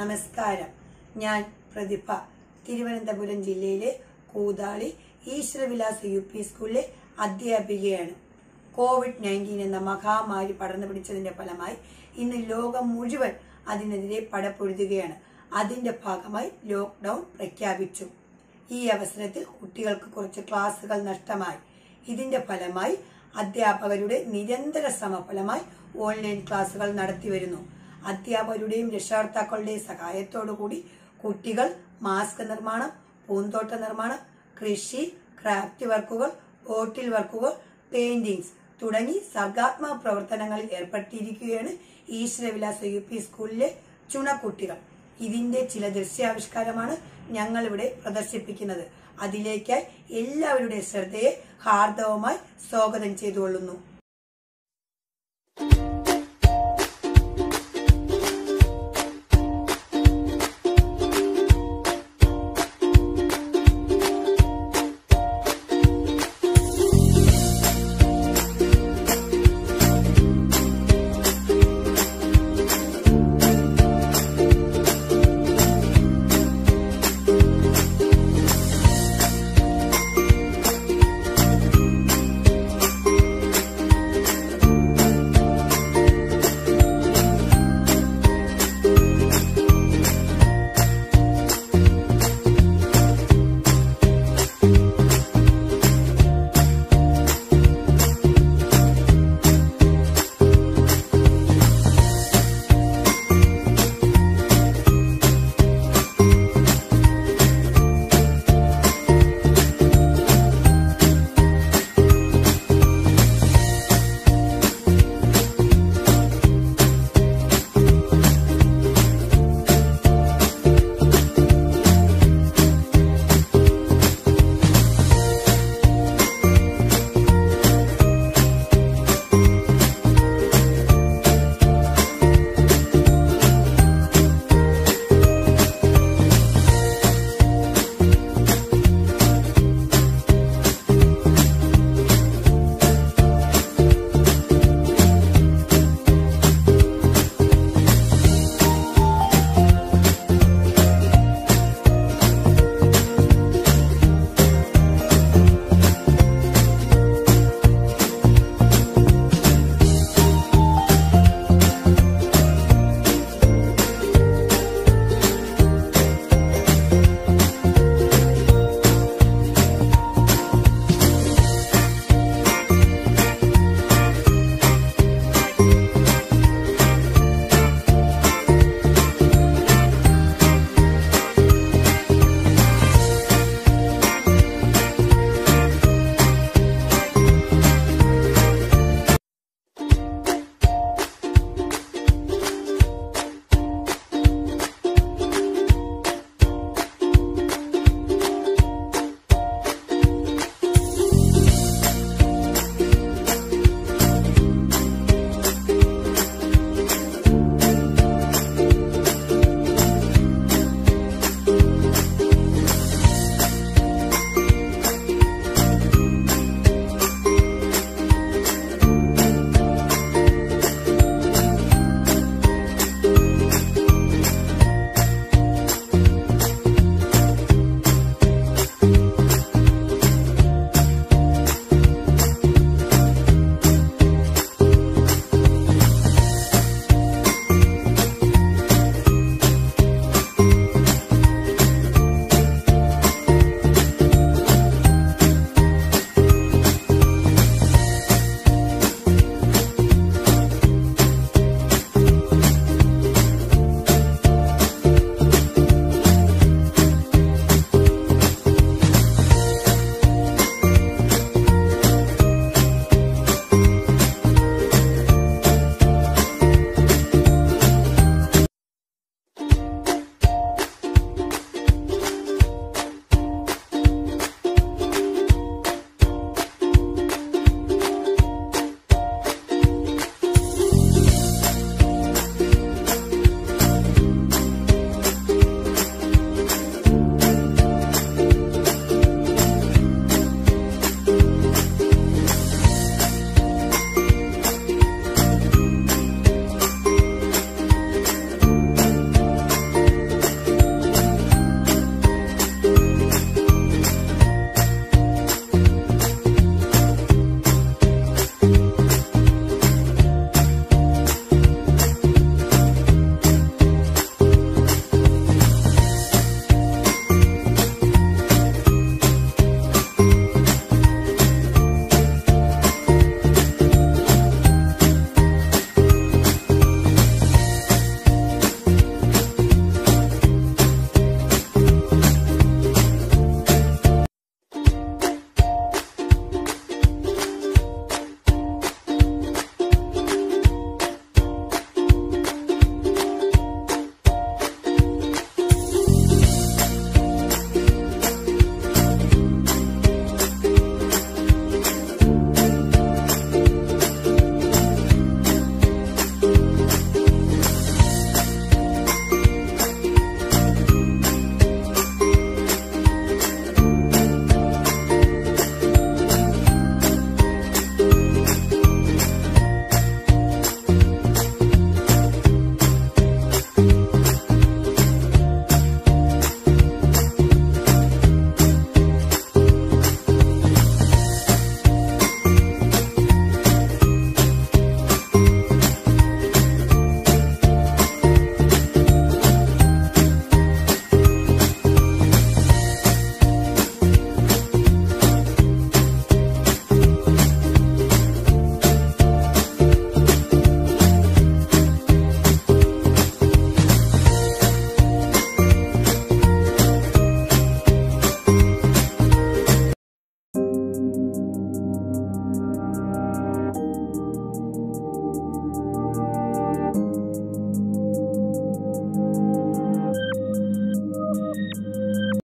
നമസ്കാരം ഞാൻ പ്രതിഭ തിരുവനന്തപുരം ജില്ലയിലെ കൂതാളി ഈശ്വരവിലാസ യു പി സ്കൂളിലെ അധ്യാപികയാണ് കോവിഡ് നയൻറ്റീൻ എന്ന മഹാമാരി പടർന്നു പിടിച്ചതിന്റെ ഫലമായി ഇന്ന് ലോകം മുഴുവൻ അതിനെതിരെ പടപൊരുതുകയാണ് അതിന്റെ ഭാഗമായി ലോക്ക്ഡൌൺ പ്രഖ്യാപിച്ചു ഈ അവസരത്തിൽ കുട്ടികൾക്ക് കുറച്ച് ക്ലാസുകൾ നഷ്ടമായി ഇതിന്റെ ഫലമായി അധ്യാപകരുടെ നിരന്തര ശ്രമഫലമായി ഓൺലൈൻ ക്ലാസുകൾ നടത്തിവരുന്നു അധ്യാപകരുടെയും രക്ഷകർത്താക്കളുടെയും സഹായത്തോടുകൂടി കുട്ടികൾ മാസ്ക് നിർമ്മാണം പൂന്തോട്ട നിർമ്മാണം കൃഷി ക്രാഫ്റ്റ് വർക്കുകൾ ബോട്ടിൽ വർക്കുകൾ പെയിന്റിങ്സ് തുടങ്ങി സർഗാത്മക പ്രവർത്തനങ്ങളിൽ ഏർപ്പെട്ടിരിക്കുകയാണ് ഈശ്വരവിലാസ യു പി സ്കൂളിലെ ചുണക്കുട്ടികൾ ഇതിന്റെ ചില ദൃശ്യാവിഷ്കാരമാണ് ഞങ്ങൾ ഇവിടെ പ്രദർശിപ്പിക്കുന്നത് അതിലേക്കായി എല്ലാവരുടെ ശ്രദ്ധയെ ഹാർദവമായി സ്വാഗതം ചെയ്തുകൊള്ളുന്നു